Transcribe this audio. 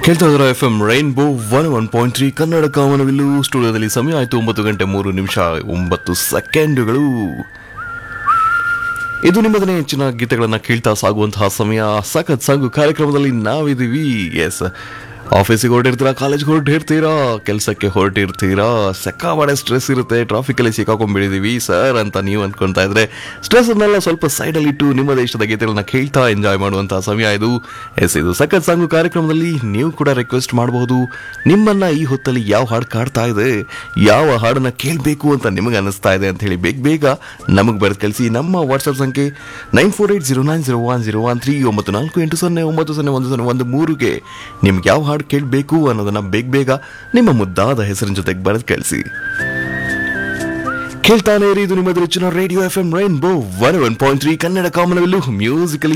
ಕೇಳ್ತಾ ಇದ್ದಾರೆ F M rainbow one one point three Kannada ಕಾಮನವಿಲ್ಲು ಸ್ಟುಡಿಯೋದಲ್ಲಿ ಸಮಯ ಆಯಿತು ಒಂಬತ್ತು ಗಂಟೆ ಮೂರು ನಿಮಿಷ ಒಂಬತ್ತು ಸೆಕೆಂಡುಗಳು ಇದು ನಿಮ್ಮದನ್ನೇ ಹೆಚ್ಚಿನ ಗೀತೆಗಳನ್ನು ಕೇಳ್ತಾ ಸಾಗುವಂತಹ ಸಮಯ ಸಖತ್ ಸಾಗು ಕಾರ್ಯಕ್ರಮದಲ್ಲಿ ನಾವಿದ್ದೀವಿ ಎಸ್ ಆಫೀಸಿಗೆ ಹೊರಟಿರ್ತೀರಾ ಕಾಲೇಜ್ಗೆ ಹೊರಟಿರ್ತೀರಾ ಕೆಲಸಕ್ಕೆ ಹೊರಟಿರ್ತೀರಾ ಸಕ್ಕಾಬಾಡೆ ಸ್ಟ್ರೆಸ್ ಇರುತ್ತೆ ಟ್ರಾಫಿಕಲ್ಲಿ ಸಿಕ್ಕಾಕೊಂಡ್ಬಿಟ್ಟಿದ್ದೀವಿ ಸರ್ ಅಂತ ನೀವು ಅಂದ್ಕೊಳ್ತಾ ಇದ್ರೆ ಸ್ಟ್ರೆಸ್ ಅನ್ನೆಲ್ಲ ಸ್ವಲ್ಪ ಸೈಡಲ್ಲಿ ಇಟ್ಟು ನಿಮ್ಮ ದೇಶದ ಗೀತೆಗಳನ್ನ ಕೇಳ್ತಾ ಎಂಜಾಯ್ ಮಾಡುವಂತಹ ಸಮಯ ಇದು ಎಸ್ ಇದು ಸಖತ್ ಸಾಂಗು ಕಾರ್ಯಕ್ರಮದಲ್ಲಿ ನೀವು ಕೂಡ ರಿಕ್ವೆಸ್ಟ್ ಮಾಡಬಹುದು ನಿಮ್ಮನ್ನ ಈ ಹೊತ್ತಲ್ಲಿ ಯಾವ ಹಾಡು ಕಾಡ್ತಾ ಇದೆ ಯಾವ ಹಾಡನ್ನ ಕೇಳಬೇಕು ಅಂತ ನಿಮಗೆ ಅನಿಸ್ತಾ ಇದೆ ಅಂತ ಹೇಳಿ ಬೇಗ ಬೇಗ ನಮಗೆ ಬರೆದು ಕಳಿಸಿ ನಮ್ಮ ವಾಟ್ಸಪ್ ಸಂಖ್ಯೆ nine four eight zero nine zero one zero one three ಒಂಬತ್ತು ನಾಲ್ಕು ಎಂಟು ಸೊನ್ನೆ ಒಂಬತ್ತು ಸೊನ್ನೆ ಒಂದು ಸೊನ್ನೆ ಒಂದು ಮೂರುಗೆ ನಿಮ್ಗೆ ಯಾವ ಹಾಡು ಕೇಳಬೇಕು ಅನ್ನೋದನ್ನ ಬೇಗ ಬೇಗ ನಿಮ್ಮ ಮುದ್ದಾದ ಹೆಸರಿನ ಜೊತೆಗೆ ಬರೆದು ಕಳಿಸಿ ಕೇಳ್ತಾನೆ ಇರಿ ಇದು ನಿಮ್ಮ ನೆಚ್ಚಿನ radio F M rainbow one one point three Kannada ಕಾಮನವಿಲ್ಲು ಮ್ಯೂಸಿಕಲಿ